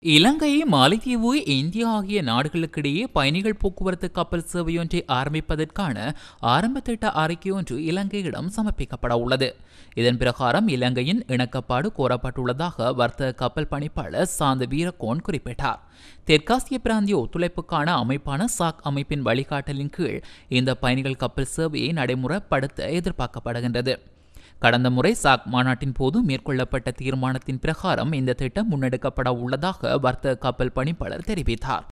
இலங்கை மாலைத்தீவு India ஆகிய நாடுகளுக்கிடையே பயணிகள் போக்குவரத்து கப்பல் சேவையொன்றை ஆரம்பிப்பதற்கான ஆரம்ப திட்ட அறிக்கை ஒன்று இலங்கையிடம் சமர்ப்பிக்கப்பட உள்ளது இதன் பிரகாரம் இலங்கையின் இணக்கப்பாடு கோரப்பட்டுள்ளதாக வர்த்தக கப்பல் பணிப்பாளர் சாந்த வீரகோன் குறிப்பிட்டார் தெற்காசிய பிராந்திய ஒத்துழைப்புக்கான அமைப்பான சாக் அமைப்பின் வழிகாட்டலின் கீழ் இந்த பயணிகள் கப்பல் சேவையை நடைமுறைப்படுத்த எதிர்பார்க்கப்படுகின்றது கடந்த முறை சாக் மாநாட்டின் போது மேற்கொள்ளப்பட்ட தீர்மானத்தின் பிரகாரம் இந்த திட்டம் முன்னெடுக்கப்பட உள்ளதாக வர்த்தக கப்பல் பணிப்பாளர் தெரிவித்தார்